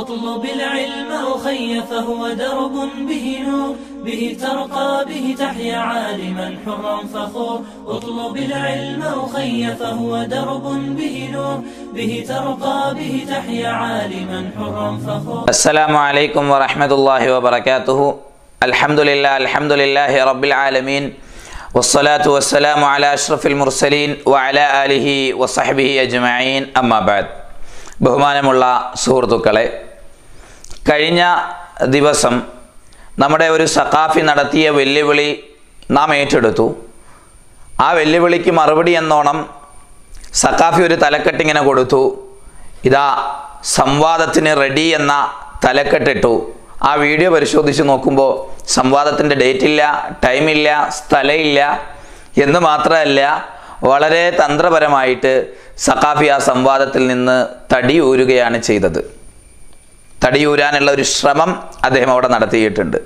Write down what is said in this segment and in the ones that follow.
اطلب العلم أخي فهو درب به نور به ترقى به تحيا عالما حرا فخور اطلب العلم أخي فهو درب به نور به ترقى به تحيا عالما حرا فخور السلام عليكم ورحمة الله وبركاته الحمد لله الحمد لله رب العالمين والصلاة والسلام على أشرف المرسلين وعلى آله وصحبه أجمعين أما بعد ബഹുമാനമുള്ള സുഹൃത്തുക്കളെ കഴിഞ്ഞ ദിവസം നമ്മുടെ ഒരു സഖാഫി നടത്തിയ വെല്ലുവിളി നാം ഏറ്റെടുത്തു ആ വെല്ലുവിളിക്ക് മറുപടി എന്നോണം സഖാഫി ഒരു തലക്കെട്ടിങ്ങനെ കൊടുത്തു ഇതാ സംവാദത്തിന് റെഡി എന്ന തലക്കെട്ടിട്ടു ആ വീഡിയോ പരിശോധിച്ച് നോക്കുമ്പോൾ സംവാദത്തിൻ്റെ ഡേറ്റ് ഇല്ല ടൈമില്ല സ്ഥലമില്ല എന്ന് മാത്രമല്ല വളരെ തന്ത്രപരമായിട്ട് സഖാഫി ആ സംവാദത്തിൽ നിന്ന് തടിയൂരുകയാണ് ചെയ്തത് തടിയൂരാനുള്ള ഒരു ശ്രമം അദ്ദേഹം അവിടെ നടത്തിയിട്ടുണ്ട്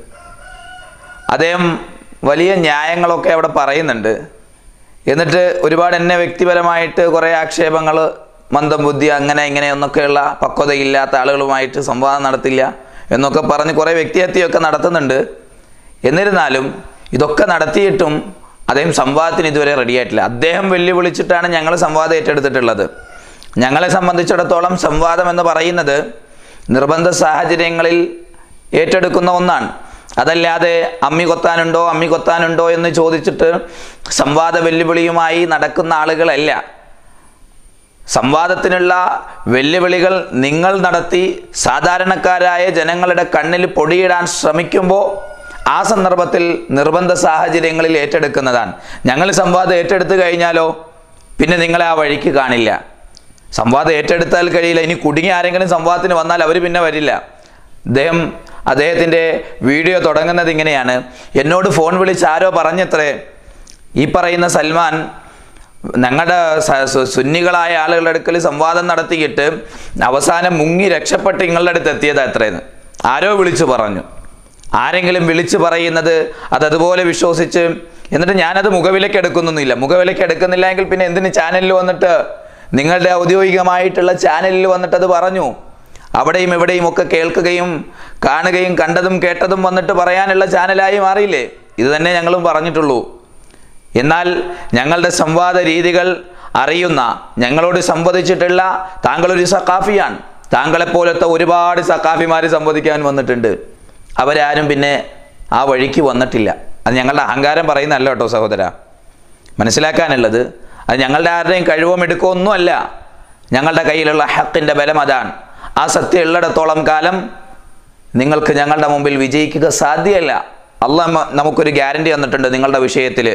അദ്ദേഹം വലിയ ന്യായങ്ങളൊക്കെ അവിടെ പറയുന്നുണ്ട് എന്നിട്ട് ഒരുപാട് എന്നെ വ്യക്തിപരമായിട്ട് കുറേ ആക്ഷേപങ്ങൾ മന്ദം ബുദ്ധി അങ്ങനെ ഇങ്ങനെ എന്നൊക്കെയുള്ള പക്വതയില്ലാത്ത ആളുകളുമായിട്ട് സംവാദം നടത്തില്ല എന്നൊക്കെ പറഞ്ഞ് കുറേ വ്യക്തിഹത്യയൊക്കെ നടത്തുന്നുണ്ട് എന്നിരുന്നാലും ഇതൊക്കെ നടത്തിയിട്ടും അദ്ദേഹം സംവാദത്തിന് ഇതുവരെ റെഡിയായിട്ടില്ല അദ്ദേഹം വെല്ലുവിളിച്ചിട്ടാണ് ഞങ്ങൾ സംവാദം ഏറ്റെടുത്തിട്ടുള്ളത് ഞങ്ങളെ സംബന്ധിച്ചിടത്തോളം സംവാദം എന്ന് പറയുന്നത് നിർബന്ധ സാഹചര്യങ്ങളിൽ ഏറ്റെടുക്കുന്ന ഒന്നാണ് അതല്ലാതെ അമ്മി കൊത്താനുണ്ടോ അമ്മി കൊത്താനുണ്ടോ എന്ന് ചോദിച്ചിട്ട് സംവാദ വെല്ലുവിളിയുമായി നടക്കുന്ന ആളുകളല്ല സംവാദത്തിനുള്ള വെല്ലുവിളികൾ നിങ്ങൾ നടത്തി സാധാരണക്കാരായ ജനങ്ങളുടെ കണ്ണിൽ പൊടിയിടാൻ ശ്രമിക്കുമ്പോൾ ആ സന്ദർഭത്തിൽ നിർബന്ധ സാഹചര്യങ്ങളിൽ ഏറ്റെടുക്കുന്നതാണ് ഞങ്ങൾ സംവാദം ഏറ്റെടുത്തു കഴിഞ്ഞാലോ പിന്നെ നിങ്ങളെ ആ വഴിക്ക് കാണില്ല സംവാദം ഏറ്റെടുത്താൽ കഴിയില്ല ഇനി കുടുങ്ങി ആരെങ്കിലും സംവാദത്തിന് വന്നാൽ അവർ പിന്നെ വരില്ല അദ്ദേഹം അദ്ദേഹത്തിൻ്റെ വീഡിയോ തുടങ്ങുന്നത് ഇങ്ങനെയാണ് എന്നോട് ഫോൺ വിളിച്ച് ആരോ പറഞ്ഞത്രേ ഈ പറയുന്ന സൽമാൻ ഞങ്ങളുടെ സുന്നികളായ ആളുകളുടെ അടുക്കൽ സംവാദം നടത്തിയിട്ട് അവസാനം മുങ്ങി രക്ഷപ്പെട്ട് നിങ്ങളുടെ അടുത്ത് എത്തിയത് എത്രയെന്ന് ആരോ വിളിച്ചു പറഞ്ഞു ആരെങ്കിലും വിളിച്ചു പറയുന്നത് അത് അതുപോലെ വിശ്വസിച്ച് എന്നിട്ട് ഞാനത് മുഖവിലേക്ക് എടുക്കുന്നൊന്നുമില്ല മുഖവിലേക്ക് എടുക്കുന്നില്ല എങ്കിൽ പിന്നെ എന്തിന് ചാനലിൽ വന്നിട്ട് നിങ്ങളുടെ ഔദ്യോഗികമായിട്ടുള്ള ചാനലിൽ വന്നിട്ട് അത് പറഞ്ഞു അവിടെയും ഇവിടെയും ഒക്കെ കേൾക്കുകയും കാണുകയും കണ്ടതും കേട്ടതും വന്നിട്ട് പറയാനുള്ള ചാനലായി മാറിയില്ലേ ഇത് തന്നെ ഞങ്ങളും പറഞ്ഞിട്ടുള്ളൂ എന്നാൽ ഞങ്ങളുടെ സംവാദ രീതികൾ അറിയുന്ന ഞങ്ങളോട് സംവദിച്ചിട്ടുള്ള താങ്കളൊരു സക്കാഫിയാണ് താങ്കളെപ്പോലത്തെ ഒരുപാട് സക്കാഫിമാർ സംവദിക്കാൻ വന്നിട്ടുണ്ട് അവരാരും പിന്നെ ആ വഴിക്ക് വന്നിട്ടില്ല അത് ഞങ്ങളുടെ അഹങ്കാരം പറയുന്നതല്ല കേട്ടോ സഹോദര മനസ്സിലാക്കാനുള്ളത് അത് ഞങ്ങളുടെ ആരുടെയും കഴിവോ മിടുക്കോ ഒന്നുമല്ല ഞങ്ങളുടെ കയ്യിലുള്ള ഹക്കിൻ്റെ ബലം അതാണ് ആ സത്യം ഉള്ളിടത്തോളം കാലം നിങ്ങൾക്ക് ഞങ്ങളുടെ മുമ്പിൽ വിജയിക്കുക സാധ്യമല്ല അള്ളാഹ് നമുക്കൊരു ഗ്യാരണ്ടി തന്നിട്ടുണ്ട് നിങ്ങളുടെ വിഷയത്തിൽ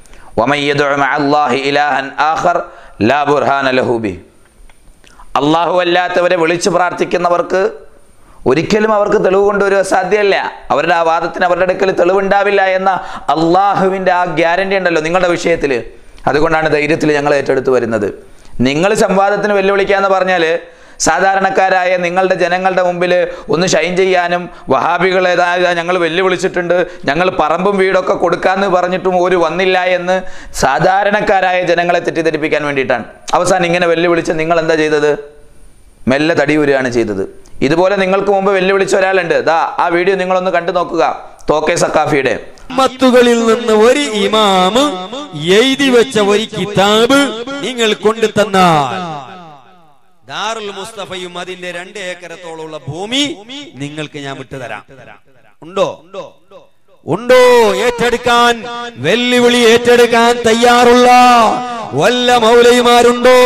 അള്ളാഹു അല്ലാത്തവരെ വിളിച്ചു പ്രാർത്ഥിക്കുന്നവർക്ക് ഒരിക്കലും അവർക്ക് തെളിവ് കൊണ്ടുവരുക സാധ്യമല്ല അവരുടെ ആ വാദത്തിന് അവരുടെ അടുക്കൽ തെളിവുണ്ടാവില്ല എന്ന അള്ളാഹുവിൻ്റെ ആ ഗ്യാരണ്ടി ഉണ്ടല്ലോ നിങ്ങളുടെ വിഷയത്തിൽ അതുകൊണ്ടാണ് ധൈര്യത്തിൽ ഞങ്ങൾ ഏറ്റെടുത്ത് വരുന്നത് നിങ്ങൾ സംവാദത്തിന് വെല്ലുവിളിക്കാന്ന് പറഞ്ഞാൽ സാധാരണക്കാരായ നിങ്ങളുടെ ജനങ്ങളുടെ മുമ്പിൽ ഒന്ന് ഷൈൻ ചെയ്യാനും വഹാബികളേതായ ഞങ്ങൾ വെല്ലുവിളിച്ചിട്ടുണ്ട് ഞങ്ങൾ പറമ്പും വീടൊക്കെ കൊടുക്കാമെന്ന് പറഞ്ഞിട്ടും ഒരു വന്നില്ല എന്ന് സാധാരണക്കാരായ ജനങ്ങളെ തെറ്റിദ്ധരിപ്പിക്കാൻ വേണ്ടിയിട്ടാണ് അവസാനം ഇങ്ങനെ വെല്ലുവിളിച്ച് നിങ്ങൾ എന്താ ചെയ്തത് മെല്ലെ തടിയൂരുകയാണ് ചെയ്തത് ഇതുപോലെ നിങ്ങൾക്ക് മുമ്പ് വെല്ലുവിളിച്ച ഒരാളുണ്ട് ദാ ആ വീഡിയോ നിങ്ങളൊന്ന് കണ്ടു നോക്കുക തോക്കെ സക്കാഫിയുടെ മത്തുകളിൽ നിന്ന് ഒരു ഇമാമ് എഴുതി വെച്ച ഒരു കിതാബ് നിങ്ങൾ കൊണ്ടു തന്നാൽ ദാറുൽ മുസ്തഫയും അതിന്റെ രണ്ട് ഏക്കരത്തോളമുള്ള ഭൂമി നിങ്ങൾക്ക് ഞാൻ വിട്ടുതരാം ഉണ്ടോ ഉണ്ടോ ഏറ്റെടുക്കാൻ വെല്ലുവിളി ഏറ്റെടുക്കാൻ തയ്യാറുള്ള വല്ല മൗലൈമാരുണ്ടോ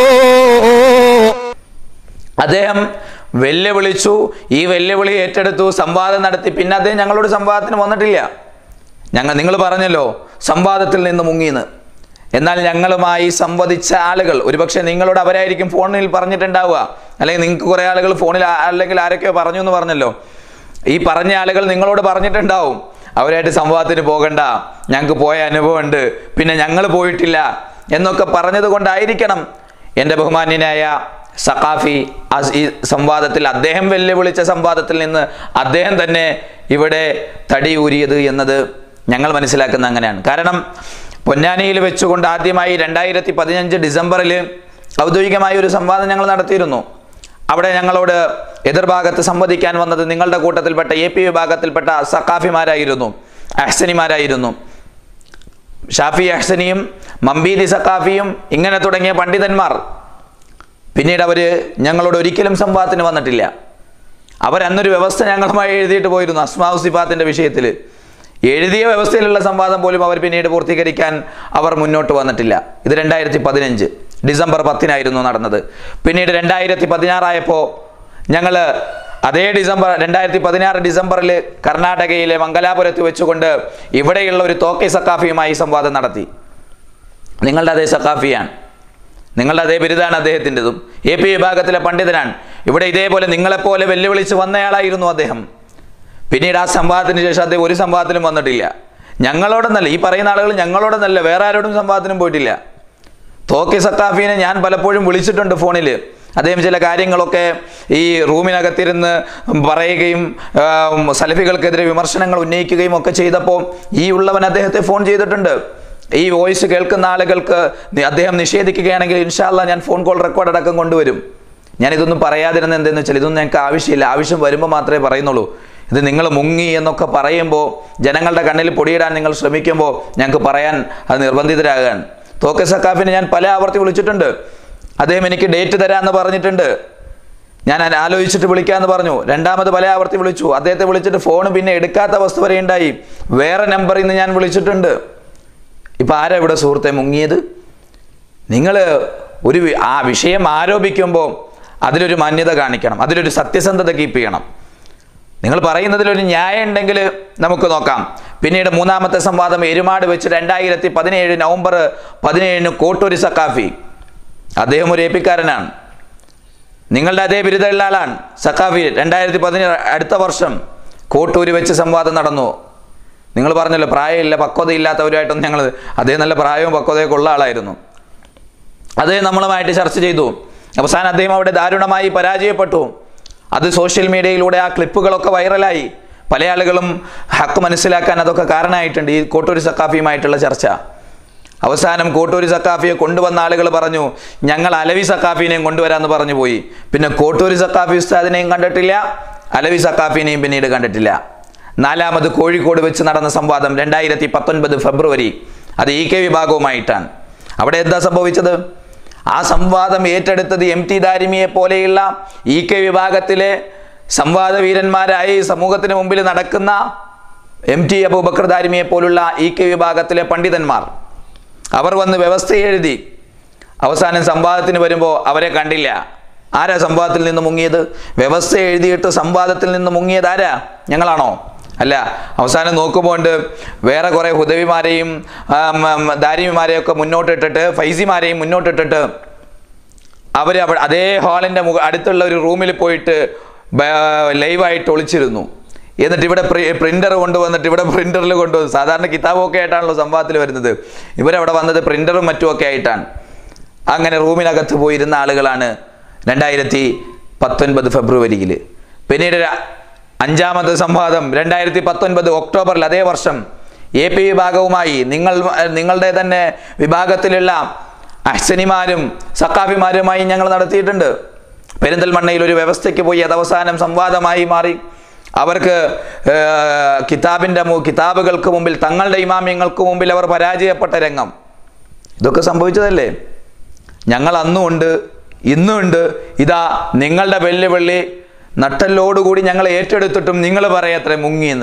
അദ്ദേഹം വെല്ലുവിളിച്ചു ഈ വെല്ലുവിളി ഏറ്റെടുത്തു സംവാദം നടത്തി പിന്നെ അദ്ദേഹം ഞങ്ങളോട് സംവാദത്തിന് വന്നിട്ടില്ല ഞങ്ങൾ നിങ്ങൾ പറഞ്ഞല്ലോ സംവാദത്തിൽ നിന്ന് മുങ്ങിന്ന് എന്നാൽ ഞങ്ങളുമായി സംവദിച്ച ആളുകൾ ഒരുപക്ഷെ നിങ്ങളോട് അവരായിരിക്കും ഫോണിൽ പറഞ്ഞിട്ടുണ്ടാവുക അല്ലെങ്കിൽ നിങ്ങൾക്ക് കുറേ ആളുകൾ ഫോണിൽ അല്ലെങ്കിൽ ആരൊക്കെയോ പറഞ്ഞു എന്ന് പറഞ്ഞല്ലോ ഈ പറഞ്ഞ ആളുകൾ നിങ്ങളോട് പറഞ്ഞിട്ടുണ്ടാവും അവരായിട്ട് സംവാദത്തിന് പോകണ്ട ഞങ്ങൾക്ക് പോയ അനുഭവമുണ്ട് പിന്നെ ഞങ്ങൾ പോയിട്ടില്ല എന്നൊക്കെ പറഞ്ഞത് കൊണ്ടായിരിക്കണം എൻ്റെ ബഹുമാന്യനായ സഖാഫി ഈ സംവാദത്തിൽ അദ്ദേഹം വെല്ലുവിളിച്ച സംവാദത്തിൽ നിന്ന് അദ്ദേഹം തന്നെ ഇവിടെ തടിയൂരിയത് എന്നത് ഞങ്ങൾ മനസ്സിലാക്കുന്ന അങ്ങനെയാണ് കാരണം പൊന്നാനിയിൽ വെച്ചുകൊണ്ട് ആദ്യമായി രണ്ടായിരത്തി പതിനഞ്ച് ഡിസംബറിൽ ഔദ്യോഗികമായ ഒരു സംവാദം ഞങ്ങൾ നടത്തിയിരുന്നു അവിടെ ഞങ്ങളോട് എതിർഭാഗത്ത് സംവദിക്കാൻ വന്നത് നിങ്ങളുടെ കൂട്ടത്തിൽപ്പെട്ട എ പി വിഭാഗത്തിൽപ്പെട്ട സക്കാഫിമാരായിരുന്നു അഹ്സനിമാരായിരുന്നു ഷാഫി അഹ്സനിയും മമ്പീദി സക്കാഫിയും ഇങ്ങനെ തുടങ്ങിയ പണ്ഡിതന്മാർ പിന്നീട് അവർ ഞങ്ങളോട് ഒരിക്കലും സംവാദത്തിന് വന്നിട്ടില്ല അവരന്നൊരു വ്യവസ്ഥ ഞങ്ങളുമായി എഴുതിയിട്ട് പോയിരുന്നു അസ്മാഉ സിഫാത്തിൻ്റെ വിഷയത്തിൽ എഴുതിയ വ്യവസ്ഥയിലുള്ള സംവാദം പോലും അവർ പിന്നീട് പൂർത്തീകരിക്കാൻ അവർ മുന്നോട്ട് വന്നിട്ടില്ല ഇത് രണ്ടായിരത്തി പതിനഞ്ച് ഡിസംബർ പത്തിനായിരുന്നു നടന്നത് പിന്നീട് രണ്ടായിരത്തി പതിനാറായപ്പോൾ ഞങ്ങൾ അതേ ഡിസംബർ രണ്ടായിരത്തി പതിനാറ് ഡിസംബറിൽ കർണാടകയിലെ മംഗലാപുരത്ത് വെച്ചുകൊണ്ട് ഇവിടെയുള്ള ഒരു തോക്കെ സക്കാഫിയുമായി സംവാദം നടത്തി നിങ്ങളുടെ അതേ സക്കാഫിയാണ് നിങ്ങളുടെ അതേ ബിരുദാണ് അദ്ദേഹത്തിൻ്റെതും എ പി വിഭാഗത്തിലെ പണ്ഡിതനാണ് ഇവിടെ ഇതേപോലെ നിങ്ങളെപ്പോലെ വെല്ലുവിളിച്ച് വന്നയാളായിരുന്നു അദ്ദേഹം പിന്നീട് ആ സംവാദത്തിന് ശേഷം അദ്ദേഹം ഒരു സംവാദത്തിനും വന്നിട്ടില്ല ഞങ്ങളോടൊന്നല്ല ഈ പറയുന്ന ആളുകൾ ഞങ്ങളോടൊന്നല്ല വേറെ ആരോടും സംവാദത്തിനും പോയിട്ടില്ല തോക്കി സക്കാഫിനെ ഞാൻ പലപ്പോഴും വിളിച്ചിട്ടുണ്ട് ഫോണിൽ അദ്ദേഹം ചില കാര്യങ്ങളൊക്കെ ഈ റൂമിനകത്തിരുന്ന് പറയുകയും ആ, സലഫികൾക്കെതിരെ വിമർശനങ്ങൾ ഉന്നയിക്കുകയും ഒക്കെ ചെയ്തപ്പോൾ ഈ ഉള്ളവൻ അദ്ദേഹത്തെ ഫോൺ ചെയ്തിട്ടുണ്ട് ഈ വോയിസ് കേൾക്കുന്ന ആളുകൾക്ക് നി- അദ്ദേഹം നിഷേധിക്കുകയാണെങ്കിൽ ഇൻഷാല്ല ഞാൻ ഫോൺ കോൾ റെക്കോർഡ് അടക്കം കൊണ്ടുവരും ഞാൻ ഇതൊന്നും പറയാതിരുന്ന എന്തെന്ന് വെച്ചാൽ ഇതൊന്നും ഞങ്ങൾക്ക് ആവശ്യമില്ല ആവശ്യം വരുമ്പോൾ മാത്രമേ പറയുന്നുള്ളൂ ഇത് നിങ്ങൾ മുങ്ങി എന്നൊക്കെ പറയുമ്പോൾ ജനങ്ങളുടെ കണ്ണിൽ പൊടിയിടാൻ നിങ്ങൾ ശ്രമിക്കുമ്പോൾ ഞങ്ങൾക്ക് പറയാൻ അത് നിർബന്ധിതരാകാൻ തോക്കെ സക്കാഫിനെ ഞാൻ പല ആവർത്തി വിളിച്ചിട്ടുണ്ട് അദ്ദേഹം എനിക്ക് ഡേറ്റ് തരാമെന്ന് പറഞ്ഞിട്ടുണ്ട് ഞാൻ അത് ആലോചിച്ചിട്ട് വിളിക്കാമെന്ന് പറഞ്ഞു രണ്ടാമത് പല ആവർത്തി വിളിച്ചു അദ്ദേഹത്തെ വിളിച്ചിട്ട് ഫോൺ പിന്നെ എടുക്കാത്ത അവസ്ഥ വരെ ഉണ്ടായി വേറെ നമ്പറിൽ നിന്ന് ഞാൻ വിളിച്ചിട്ടുണ്ട് ഇപ്പം ആരാ ഇവിടെ സുഹൃത്തെ മുങ്ങിയത് നിങ്ങൾ ഒരു വി- ആ വിഷയം ആരോപിക്കുമ്പോൾ അതിലൊരു മാന്യത കാണിക്കണം അതിലൊരു സത്യസന്ധത കീപ്പ് ചെയ്യണം നിങ്ങൾ പറയുന്നതിലൊരു ന്യായം ഉണ്ടെങ്കിൽ നമുക്ക് നോക്കാം പിന്നീട് മൂന്നാമത്തെ സംവാദം എരുമാട് വെച്ച് രണ്ടായിരത്തി പതിനേഴ് നവംബർ പതിനേഴിന് കോട്ടൂരി സക്കാഫി അദ്ദേഹം ഒരു ഏപ്പിക്കാരനാണ് നിങ്ങളുടെ അതേ ബിരുദമുള്ള ആളാണ് സക്കാഫി രണ്ടായിരത്തി പതിനേഴ് അടുത്ത വർഷം കോട്ടൂര് വെച്ച് സംവാദം നടന്നു നിങ്ങൾ പറഞ്ഞല്ലോ പ്രായമില്ല പക്വതയില്ലാത്തവരുമായിട്ടൊന്നും ഞങ്ങൾ അദ്ദേഹം നല്ല പ്രായവും പക്വതയൊക്കെ ഉള്ള ആളായിരുന്നു അദ്ദേഹം നമ്മളുമായിട്ട് ചർച്ച ചെയ്തു അവസാനം അദ്ദേഹം അവിടെ ദാരുണമായി പരാജയപ്പെട്ടു അത് സോഷ്യൽ മീഡിയയിലൂടെ ആ ക്ലിപ്പുകളൊക്കെ വൈറലായി പല ആളുകളും ഹക്ക് മനസ്സിലാക്കാൻ അതൊക്കെ കാരണമായിട്ടുണ്ട് ഈ കോട്ടൂരി സക്കാഫിയുമായിട്ടുള്ള ചർച്ച അവസാനം കോട്ടൂരി സക്കാഫിയെ കൊണ്ടുവന്ന ആളുകൾ പറഞ്ഞു ഞങ്ങൾ അലവി സക്കാഫിനെയും കൊണ്ടുവരാമെന്ന് പറഞ്ഞു പോയി പിന്നെ കോട്ടൂരി സക്കാഫി ഉസ്താദിനെയും കണ്ടിട്ടില്ല അലവി സക്കാഫിനെയും പിന്നീട് കണ്ടിട്ടില്ല നാലാമത് കോഴിക്കോട് വെച്ച് നടന്ന സംവാദം രണ്ടായിരത്തി പത്തൊൻപത് ഫെബ്രുവരി അത് ഇ കെ വിഭാഗവുമായിട്ടാണ് അവിടെ എന്താ സംഭവിച്ചത് ആ സംവാദം ഏറ്റെടുത്തത് എം ടി ദാരിമിയെ പോലെയുള്ള ഇ കെ വിഭാഗത്തിലെ സംവാദ വീരന്മാരായി സമൂഹത്തിന് മുമ്പിൽ നടക്കുന്ന എം ടി അബൂബക്കർ ദാരിമിയെ പോലുള്ള ഇ കെ വിഭാഗത്തിലെ പണ്ഡിതന്മാർ അവർ വന്ന് വ്യവസ്ഥ എഴുതി അവസാനം സംവാദത്തിന് വരുമ്പോൾ അവരെ കണ്ടില്ല ആരാ സംവാദത്തിൽ നിന്ന് മുങ്ങിയത് വ്യവസ്ഥ എഴുതിയിട്ട് സംവാദത്തിൽ നിന്ന് മുങ്ങിയത് ആരാ ഞങ്ങളാണോ അല്ല അവസാനം നോക്കുമ്പോൾ ഉണ്ട് വേറെ കുറേ ഹുദവിമാരെയും ദാരിമിമാരെയും ഒക്കെ മുന്നോട്ടിട്ടിട്ട് ഫൈസിമാരെയും മുന്നോട്ടിട്ടിട്ട് അവർ അവിടെ അതേ ഹാളിൻ്റെ മുഖ അടുത്തുള്ള ഒരു റൂമിൽ പോയിട്ട് ബ- ലൈവായിട്ട് ഒളിച്ചിരുന്നു എന്നിട്ട് ഇവിടെ പ്രിന്റർ കൊണ്ടുവന്നിട്ട് ഇവിടെ പ്രിന്ററിൽ കൊണ്ടുവന്നു സാധാരണ കിതാബൊക്കെ ആയിട്ടാണല്ലോ സംഭവത്തിൽ വരുന്നത് ഇവരവിടെ വന്നത് പ്രിന്ററും മറ്റുമൊക്കെ ആയിട്ടാണ് അങ്ങനെ റൂമിനകത്ത് പോയിരുന്ന ആളുകളാണ് രണ്ടായിരത്തി പത്തൊൻപത് ഫെബ്രുവരിയിൽ പിന്നീട് ര- അഞ്ചാമത്തെ സംവാദം രണ്ടായിരത്തി പത്തൊൻപത് ഒക്ടോബറിൽ അതേ വർഷം എ പി വിഭാഗവുമായി നിങ്ങൾ നിങ്ങളുടെ തന്നെ വിഭാഗത്തിലുള്ള അഹ്സനിമാരും സക്കാഫിമാരുമായി ഞങ്ങൾ നടത്തിയിട്ടുണ്ട് പെരിന്തൽമണ്ണയിൽ ഒരു വ്യവസ്ഥയ്ക്ക് പോയി അത് അവസാനം സംവാദമായി മാറി അവർക്ക് ഏർ, കിതാബിൻ്റെ മു കിതാബുകൾക്ക് മുമ്പിൽ തങ്ങളുടെ ഇമാമ്യങ്ങൾക്ക് മുമ്പിൽ അവർ പരാജയപ്പെട്ട രംഗം ഇതൊക്കെ സംഭവിച്ചതല്ലേ ഞങ്ങൾ അന്നും ഉണ്ട് ഇന്നും ഉണ്ട് ഇതാ നിങ്ങളുടെ വെല്ലുവിളി നട്ടലോടുകൂടി ഞങ്ങൾ ഏറ്റെടുത്തിട്ടും നിങ്ങൾ പറയത്രേ മുങ്ങിയെന്ന്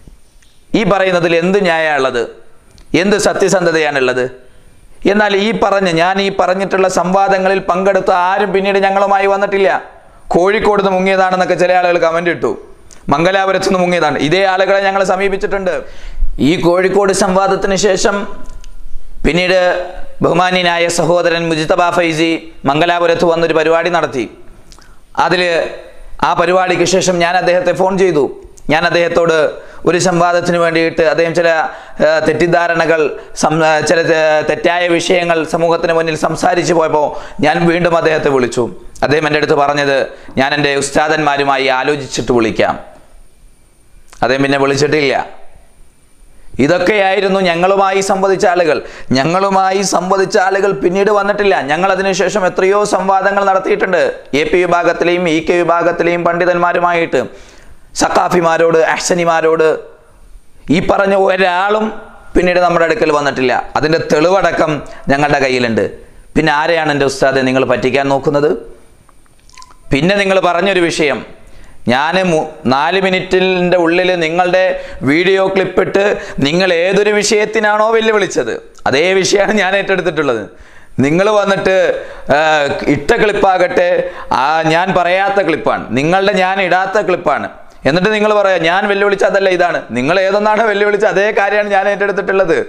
ഈ പറയുന്നതിൽ എന്ത് ന്യായമുള്ളത് എന്ത് സത്യസന്ധതയാണുള്ളത് എന്നാൽ ഈ പറഞ്ഞ ഞാൻ ഈ പറഞ്ഞിട്ടുള്ള സംവാദങ്ങളിൽ പങ്കെടുത്ത ആരും പിന്നീട് ഞങ്ങളുമായി വന്നിട്ടില്ല കോഴിക്കോട് നിന്ന് മുങ്ങിയതാണെന്നൊക്കെ ചില ആളുകൾ കമൻ്റ് ഇട്ടു മംഗലാപുരത്ത് നിന്ന് മുങ്ങിയതാണ് ഇതേ ആളുകളെ ഞങ്ങൾ സമീപിച്ചിട്ടുണ്ട് ഈ കോഴിക്കോട് സംവാദത്തിന് ശേഷം പിന്നീട് ബഹുമാന്യനായ സഹോദരൻ മുജിത്തബ ഫൈസി മംഗലാപുരത്ത് വന്നൊരു പരിപാടി നടത്തി അതിൽ ആ പരിപാടിക്ക് ശേഷം ഞാൻ അദ്ദേഹത്തെ ഫോൺ ചെയ്തു ഞാൻ അദ്ദേഹത്തോട് ഒരു സംവാദത്തിന് വേണ്ടിയിട്ട് അദ്ദേഹം ചില ആ, തെറ്റിദ്ധാരണകൾ സം- ആ, ചില തെ- തെറ്റായ വിഷയങ്ങൾ സമൂഹത്തിന് മുന്നിൽ സംസാരിച്ചു പോയപ്പോൾ ഞാൻ വീണ്ടും അദ്ദേഹത്തെ വിളിച്ചു അദ്ദേഹം എൻ്റെ അടുത്ത് പറഞ്ഞത് ഞാൻ എൻ്റെ ഉസ്താദന്മാരുമായി ആലോചിച്ചിട്ട് വിളിക്കാം അദ്ദേഹം പിന്നെ വിളിച്ചിട്ടില്ല ഇതൊക്കെയായിരുന്നു ഞങ്ങളുമായി സംവദിച്ച ആളുകൾ ഞങ്ങളുമായി സംവദിച്ച ആളുകൾ പിന്നീട് വന്നിട്ടില്ല ഞങ്ങൾ അതിനുശേഷം എത്രയോ സംവാദങ്ങൾ നടത്തിയിട്ടുണ്ട് എ പി വിഭാഗത്തിലെയും ഇ കെ വിഭാഗത്തിലെയും പണ്ഡിതന്മാരുമായിട്ട് സക്കാഫിമാരോട് അഹ്സനിമാരോട് ഈ പറഞ്ഞ ഒരാളും പിന്നീട് നമ്മുടെ അടുക്കൽ വന്നിട്ടില്ല അതിൻ്റെ തെളിവടക്കം ഞങ്ങളുടെ കയ്യിലുണ്ട് പിന്നെ ആരെയാണ് എൻ്റെ ഉസ്താദെ നിങ്ങൾ പറ്റിക്കാൻ നോക്കുന്നത് പിന്നെ നിങ്ങൾ പറഞ്ഞൊരു വിഷയം ഞാൻ നാല് മിനിറ്റിൻ്റെ ഉള്ളിൽ നിങ്ങളുടെ വീഡിയോ ക്ലിപ്പിട്ട് നിങ്ങൾ ഏതൊരു വിഷയത്തിനാണോ വെല്ലുവിളിച്ചത് അതേ വിഷയമാണ് ഞാൻ ഏറ്റെടുത്തിട്ടുള്ളത് നിങ്ങൾ വന്നിട്ട് ആ, ഇട്ട ക്ലിപ്പാകട്ടെ ആ ഞാൻ പറയാത്ത ക്ലിപ്പാണ് നിങ്ങളുടെ ഞാൻ ഇടാത്ത ക്ലിപ്പാണ് എന്നിട്ട് നിങ്ങൾ പറയാം ഞാൻ വെല്ലുവിളിച്ച അതല്ല ഇതാണ് നിങ്ങൾ ഏതൊന്നാണ് വെല്ലുവിളിച്ച അതേ കാര്യമാണ് ഞാൻ ഏറ്റെടുത്തിട്ടുള്ളത്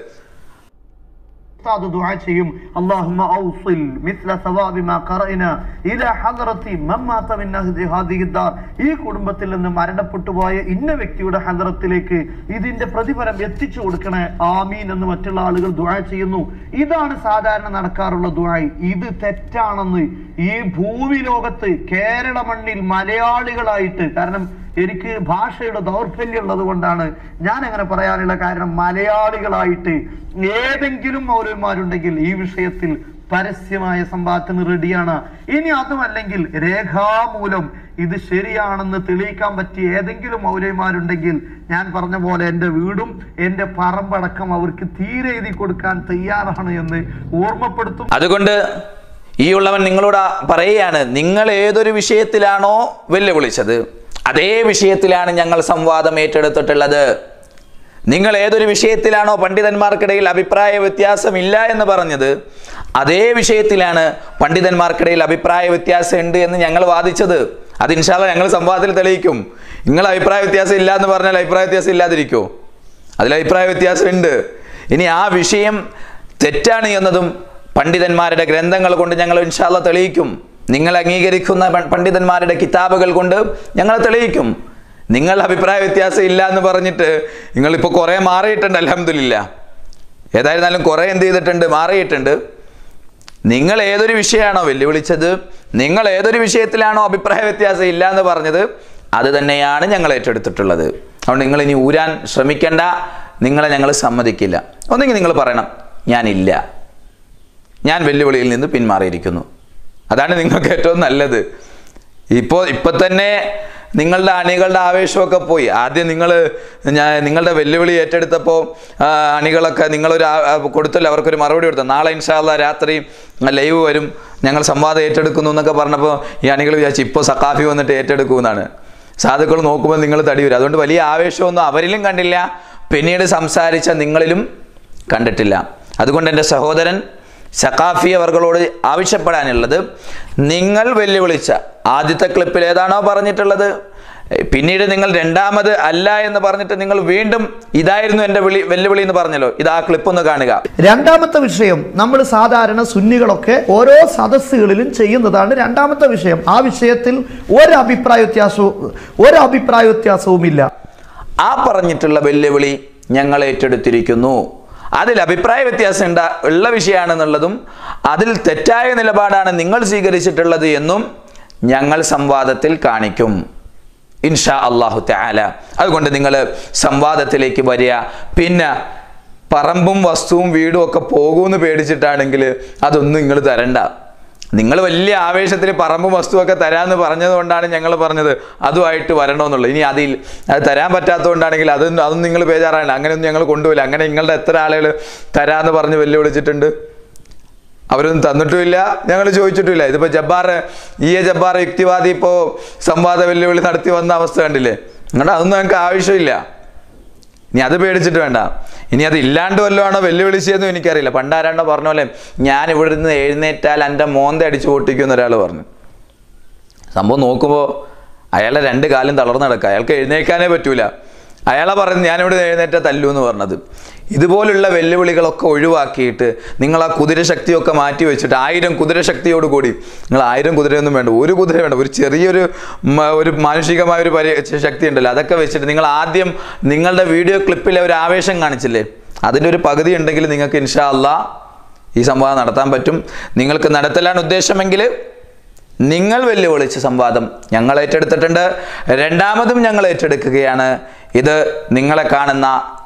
ഉസ്താദ് ദുആ ചെയ്യും അല്ലാഹുമ്മ ഔസിൽ മിസ്ല സവാബി മാ ഖറഅന ഇലാ ഹദ്റത്തി മൻ മാത മിൻ അഹ്ലി ഹാദിഹി ദാർ ഈ കുടുംബത്തിൽ നിന്ന് മരണപ്പെട്ടു പോയ ഇന്ന വ്യക്തിയുടെ ഹദ്റത്തിലേക്ക് ഇതിന്റെ പ്രതിഫലം എത്തിച്ചു കൊടുക്കണേ ആമീൻ എന്ന് മറ്റുള്ള ആളുകൾ ദുആ ചെയ്യുന്നു ഇതാണ് സാധാരണ നടക്കാറുള്ള ദുആ ഇത് തെറ്റാണെന്ന് ഈ ഭൂമി ലോകത്ത് കേരള മണ്ണിൽ മലയാളികളായിട്ട് കാരണം എനിക്ക് ഭാഷയുടെ ദൗർബല്യം ഉള്ളത് കൊണ്ടാണ് ഞാൻ അങ്ങനെ പറയാനുള്ള കാരണം മലയാളികളായിട്ട് ഏതെങ്കിലും മൗലന്മാരുണ്ടെങ്കിൽ ഈ വിഷയത്തിൽ പരസ്യമായ സംവാദത്തിന് റെഡിയാണ് ഇനി അതുമല്ലെങ്കിൽ രേഖാമൂലം ഇത് ശരിയാണെന്ന് തെളിയിക്കാൻ പറ്റിയ ഏതെങ്കിലും മൗലന്മാരുണ്ടെങ്കിൽ ഞാൻ പറഞ്ഞ പോലെ എൻ്റെ വീടും എൻ്റെ പറമ്പടക്കം അവർക്ക് തീരെ എഴുതി കൊടുക്കാൻ തയ്യാറാണ് എന്ന് ഓർമ്മപ്പെടുത്തും അതുകൊണ്ട് ഈ ഉള്ളവൻ നിങ്ങളോട് പറയുകയാണ് നിങ്ങൾ ഏതൊരു വിഷയത്തിലാണോ വെല്ലുവിളിച്ചത് അതേ വിഷയത്തിലാണ് ഞങ്ങൾ സംവാദം ഏറ്റെടുത്തിട്ടുള്ളത് നിങ്ങൾ ഏതൊരു വിഷയത്തിലാണോ പണ്ഡിതന്മാർക്കിടയിൽ അഭിപ്രായ വ്യത്യാസമില്ല എന്ന് പറഞ്ഞത് അതേ വിഷയത്തിലാണ് പണ്ഡിതന്മാർക്കിടയിൽ അഭിപ്രായ വ്യത്യാസം ഉണ്ട് എന്ന് ഞങ്ങൾ വാദിച്ചത് അത് ഇൻഷാല്ല ഞങ്ങൾ സംവാദത്തിൽ തെളിയിക്കും നിങ്ങൾ അഭിപ്രായ വ്യത്യാസം ഇല്ല എന്ന് പറഞ്ഞാൽ അഭിപ്രായ വ്യത്യാസം ഇല്ലാതിരിക്കുമോ അതിൽ അഭിപ്രായ വ്യത്യാസം ഉണ്ട് ഇനി ആ വിഷയം തെറ്റാണ് എന്നതും പണ്ഡിതന്മാരുടെ ഗ്രന്ഥങ്ങൾ കൊണ്ട് ഞങ്ങൾ ഇൻഷാല്ല തെളിയിക്കും നിങ്ങൾ അംഗീകരിക്കുന്ന പ- പണ്ഡിതന്മാരുടെ കിതാബുകൾ കൊണ്ട് ഞങ്ങൾ തെളിയിക്കും നിങ്ങൾ അഭിപ്രായ വ്യത്യാസം ഇല്ല എന്ന് പറഞ്ഞിട്ട് നിങ്ങളിപ്പോൾ കുറേ മാറിയിട്ടുണ്ട് അലഹമില്ല ഏതായിരുന്നാലും കുറേ എന്ത് ചെയ്തിട്ടുണ്ട് മാറിയിട്ടുണ്ട് നിങ്ങൾ ഏതൊരു വിഷയമാണോ വെല്ലുവിളിച്ചത് നിങ്ങൾ ഏതൊരു വിഷയത്തിലാണോ അഭിപ്രായ വ്യത്യാസം ഇല്ല എന്ന് പറഞ്ഞത് അത് തന്നെയാണ് ഞങ്ങൾ ഏറ്റെടുത്തിട്ടുള്ളത് അതുകൊണ്ട് നിങ്ങൾ ഇനി ഊരാൻ ശ്രമിക്കേണ്ട നിങ്ങളെ ഞങ്ങൾ സമ്മതിക്കില്ല ഒന്നെങ്കിൽ നിങ്ങൾ പറയണം ഞാനില്ല ഞാൻ വെല്ലുവിളിയിൽ നിന്ന് പിന്മാറിയിരിക്കുന്നു അതാണ് നിങ്ങൾക്ക് ഏറ്റവും നല്ലത് ഇപ്പോൾ ഇപ്പം തന്നെ നിങ്ങളുടെ അണികളുടെ ആവേശമൊക്കെ പോയി ആദ്യം നിങ്ങൾ ഞാൻ നിങ്ങളുടെ വെല്ലുവിളി ഏറ്റെടുത്തപ്പോൾ ആ, അണികളൊക്കെ നിങ്ങളൊരു ആ- ആ കൊടുത്തല്ലോ അവർക്കൊരു മറുപടി കൊടുത്തു നാളെ ഇൻഷാല്ല രാത്രി ലൈവ് വരും ഞങ്ങൾ സംവാദം ഏറ്റെടുക്കുന്നു എന്നൊക്കെ പറഞ്ഞപ്പോൾ ഈ അണികൾ വിചാരിച്ചു ഇപ്പോൾ സക്കാഫി വന്നിട്ട് ഏറ്റെടുക്കുമെന്നാണ് സാധുക്കൾ നോക്കുമ്പോൾ നിങ്ങൾ തടി വരും അതുകൊണ്ട് വലിയ ആവേശമൊന്നും അവരിലും കണ്ടില്ല പിന്നീട് സംസാരിച്ച നിങ്ങളിലും കണ്ടിട്ടില്ല അതുകൊണ്ട് എൻ്റെ സഹോദരൻ സക്കാഫി അവർകളോട് ആവശ്യപ്പെടാനുള്ളത് നിങ്ങൾ വെല്ലുവിളിച്ച ആദ്യത്തെ ക്ലിപ്പിൽ ഏതാണോ പറഞ്ഞിട്ടുള്ളത് ഏ, പിന്നീട് നിങ്ങൾ രണ്ടാമത് അല്ല എന്ന് പറഞ്ഞിട്ട് നിങ്ങൾ വീണ്ടും ഇതായിരുന്നു എൻ്റെ വിളി വെല്ലുവിളി എന്ന് പറഞ്ഞല്ലോ ഇത് ആ ക്ലിപ്പ് ഒന്ന് കാണുക രണ്ടാമത്തെ വിഷയം നമ്മൾ സാധാരണ സുന്നികളൊക്കെ ഓരോ സദസ്സുകളിലും ചെയ്യുന്നതാണ് രണ്ടാമത്തെ വിഷയം ആ വിഷയത്തിൽ ഒരു അഭിപ്രായ വ്യത്യാസവും ഒരു അഭിപ്രായ വ്യത്യാസവുമില്ല ആ പറഞ്ഞിട്ടുള്ള വെല്ലുവിളി ഞങ്ങൾ ഏറ്റെടുത്തിരിക്കുന്നു അതിൽ അഭിപ്രായ വ്യത്യാസം ഉണ്ടാ ഉള്ള വിഷയമാണെന്നുള്ളതും അതിൽ തെറ്റായ നിലപാടാണ് നിങ്ങൾ സ്വീകരിച്ചിട്ടുള്ളത് എന്നും ഞങ്ങൾ സംവാദത്തിൽ കാണിക്കും ഇൻഷാ അള്ളാഹു തആല അതുകൊണ്ട് നിങ്ങൾ സംവാദത്തിലേക്ക് വരിക പിന്നെ പറമ്പും വസ്തുവും വീടും ഒക്കെ പോകുമെന്ന് പേടിച്ചിട്ടാണെങ്കിൽ അതൊന്നും നിങ്ങൾ തരണ്ട നിങ്ങൾ വലിയ ആവേശത്തിൽ പറമ്പും വസ്തുവൊക്കെ തരാമെന്ന് പറഞ്ഞതുകൊണ്ടാണ് ഞങ്ങൾ പറഞ്ഞത് അതുമായിട്ട് വരണമെന്നുള്ളത് ഇനി അതിൽ അത് തരാൻ പറ്റാത്തതുകൊണ്ടാണെങ്കിൽ അതൊന്നും അതൊന്നും നിങ്ങൾ ബേജാറാണ് അങ്ങനെയൊന്നും ഞങ്ങൾ കൊണ്ടുപോയില്ല അങ്ങനെ നിങ്ങളുടെ എത്ര ആളുകൾ തരാമെന്ന് പറഞ്ഞ് വെല്ലുവിളിച്ചിട്ടുണ്ട് അവരൊന്നും തന്നിട്ടുമില്ല ഞങ്ങൾ ചോദിച്ചിട്ടുമില്ല ഇതിപ്പോൾ ജബ്ബാർ ഇ എ ജബ്ബാർ യുക്തിവാദി ഇപ്പോൾ സംവാദ വെല്ലുവിളി നടത്തി വന്ന അവസ്ഥ കണ്ടില്ലേ നിങ്ങളുടെ അതൊന്നും ഞങ്ങൾക്ക് ആവശ്യമില്ല ഇനി അത് പേടിച്ചിട്ട് വേണ്ട ഇനി അത് ഇല്ലാണ്ട് വല്ലതാണോ വെല്ലുവിളിച്ചതെന്നും എനിക്കറിയില്ല പണ്ടാരാണ്ടോ പറഞ്ഞ പോലെ ഞാൻ ഇവിടെ നിന്ന് എഴുന്നേറ്റാൽ എൻ്റെ മോന്ത അടിച്ച് പൊട്ടിക്കുമെന്ന് ഒരാൾ പറഞ്ഞു സംഭവം നോക്കുമ്പോൾ അയാളെ രണ്ട് കാലും തളർന്നു കിടക്കുക അയാൾക്ക് എഴുന്നേൽക്കാനേ പറ്റൂല അയാളെ പറഞ്ഞു ഞാനിവിടെ എഴുന്നേറ്റ തല്ലു എന്ന് പറഞ്ഞത് ഇതുപോലുള്ള വെല്ലുവിളികളൊക്കെ ഒഴിവാക്കിയിട്ട് നിങ്ങൾ ആ കുതിരശക്തിയൊക്കെ മാറ്റി വെച്ചിട്ട് ആയിരം കുതിരശക്തിയോട് കൂടി നിങ്ങൾ ആയിരം കുതിരയൊന്നും വേണ്ട ഒരു കുതിര വേണ്ട ഒരു ചെറിയൊരു മ- ഒരു മാനുഷികമായ ഒരു പരി ശക്തി ഉണ്ടല്ലോ അതൊക്കെ വെച്ചിട്ട് നിങ്ങൾ ആദ്യം നിങ്ങളുടെ വീഡിയോ ക്ലിപ്പിലെ ഒരു ആവേശം കാണിച്ചില്ലേ അതിൻ്റെ ഒരു പകുതി ഉണ്ടെങ്കിൽ നിങ്ങൾക്ക് ഇൻഷാ അല്ലാ ഈ സംവാദം നടത്താൻ പറ്റും നിങ്ങൾക്ക് നടത്തലാണ് ഉദ്ദേശമെങ്കിൽ നിങ്ങൾ വെല്ലുവിളിച്ച സംവാദം ഞങ്ങൾ ഏറ്റെടുത്തിട്ടുണ്ട് രണ്ടാമതും ഞങ്ങൾ ഏറ്റെടുക്കുകയാണ് ഇത് നിങ്ങളെ കാണുന്ന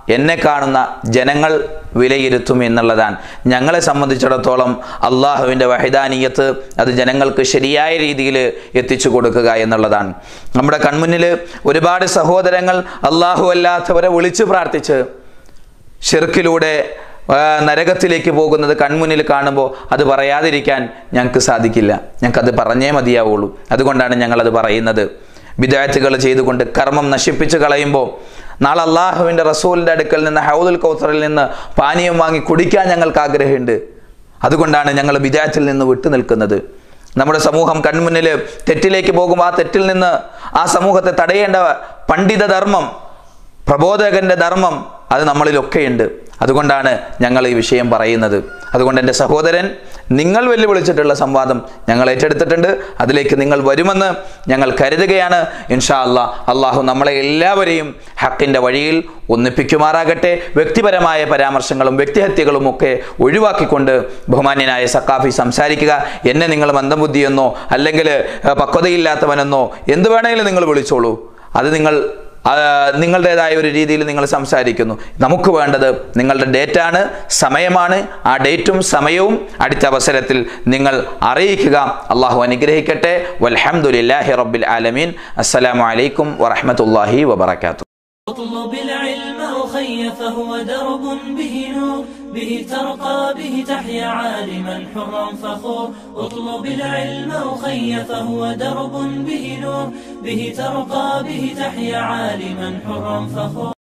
എന്നെ കാണുന്ന ജനങ്ങൾ വിലയിരുത്തും എന്നുള്ളതാണ് ഞങ്ങളെ സംബന്ധിച്ചിടത്തോളം അള്ളാഹുവിൻ്റെ വഹിദാനീയത്ത് അത് ജനങ്ങൾക്ക് ശരിയായ രീതിയിൽ എത്തിച്ചു കൊടുക്കുക എന്നുള്ളതാണ് നമ്മുടെ കൺമുന്നിൽ ഒരുപാട് സഹോദരങ്ങൾ അള്ളാഹു അല്ലാത്തവരെ വിളിച്ചു പ്രാർത്ഥിച്ച് ഷിർക്കിലൂടെ ആ, നരകത്തിലേക്ക് പോകുന്നത് കൺമുന്നിൽ കാണുമ്പോൾ അത് പറയാതിരിക്കാൻ ഞങ്ങൾക്ക് സാധിക്കില്ല ഞങ്ങൾക്കത് പറഞ്ഞേ മതിയാവുള്ളൂ അതുകൊണ്ടാണ് ഞങ്ങളത് പറയുന്നത് വിദ്യാർത്ഥികൾ ചെയ്തുകൊണ്ട് കർമ്മം നശിപ്പിച്ച് കളയുമ്പോൾ നാളെ അള്ളാഹുവിൻ്റെ റസൂലിൻ്റെ അടുക്കൽ നിന്ന് ഹൗദുൽ കൗസറിൽ നിന്ന് പാനീയം വാങ്ങി കുടിക്കാൻ ഞങ്ങൾക്ക് ആഗ്രഹമുണ്ട് അതുകൊണ്ടാണ് ഞങ്ങൾ വിദ്യാർത്ഥിയിൽ നിന്ന് വിട്ടു നിൽക്കുന്നത് നമ്മുടെ സമൂഹം കൺമുന്നിൽ തെറ്റിലേക്ക് പോകുമ്പോൾ ആ തെറ്റിൽ നിന്ന് ആ സമൂഹത്തെ തടയേണ്ട പണ്ഡിത ധർമ്മം പ്രബോധകന്റെ ധർമ്മം അത് നമ്മളിലൊക്കെയുണ്ട് അതുകൊണ്ടാണ് ഞങ്ങൾ ഈ വിഷയം പറയുന്നത് അതുകൊണ്ട് എൻ്റെ സഹോദരൻ നിങ്ങൾ വെല്ലുവിളിച്ചിട്ടുള്ള സംവാദം ഞങ്ങൾ ഏറ്റെടുത്തിട്ടുണ്ട് അതിലേക്ക് നിങ്ങൾ വരുമെന്ന് ഞങ്ങൾ കരുതുകയാണ് ഇൻഷാ അല്ലാ അള്ളാഹു നമ്മളെ എല്ലാവരെയും ഹക്കിൻ്റെ വഴിയിൽ ഒന്നിപ്പിക്കുമാറാകട്ടെ വ്യക്തിപരമായ പരാമർശങ്ങളും വ്യക്തിഹത്യകളും ഒക്കെ ഒഴിവാക്കിക്കൊണ്ട് ബഹുമാന്യനായ സക്കാഫി സംസാരിക്കുക എന്നെ നിങ്ങൾ മന്ദബുദ്ധിയെന്നോ അല്ലെങ്കിൽ ഏഹ്, പക്വതയില്ലാത്തവനെന്നോ എന്ത് വേണമെങ്കിലും നിങ്ങൾ വിളിച്ചോളൂ അത് നിങ്ങൾ ആ, നിങ്ങളുടേതായ ഒരു രീതിയിൽ നിങ്ങൾ സംസാരിക്കുന്നു നമുക്ക് വേണ്ടത് നിങ്ങളുടെ ഡേറ്റാണ് സമയമാണ് ആ ഡേറ്റും സമയവും അടുത്ത അവസരത്തിൽ നിങ്ങൾ അറിയിക്കുക അള്ളാഹു അനുഗ്രഹിക്കട്ടെ വൽഹംദുലില്ലാഹി റബ്ബിൽ ആലമീൻ അസ്സലാമു അലൈക്കും വറഹ്മത്തുള്ളാഹി വബറകാതുഹു اطلب العلم أخي فهو درب به نور به ترقى به تحيا عالما حرا فخور اطلب العلم أخي فهو درب به نور به ترقى به تحيا عالما حرا فخور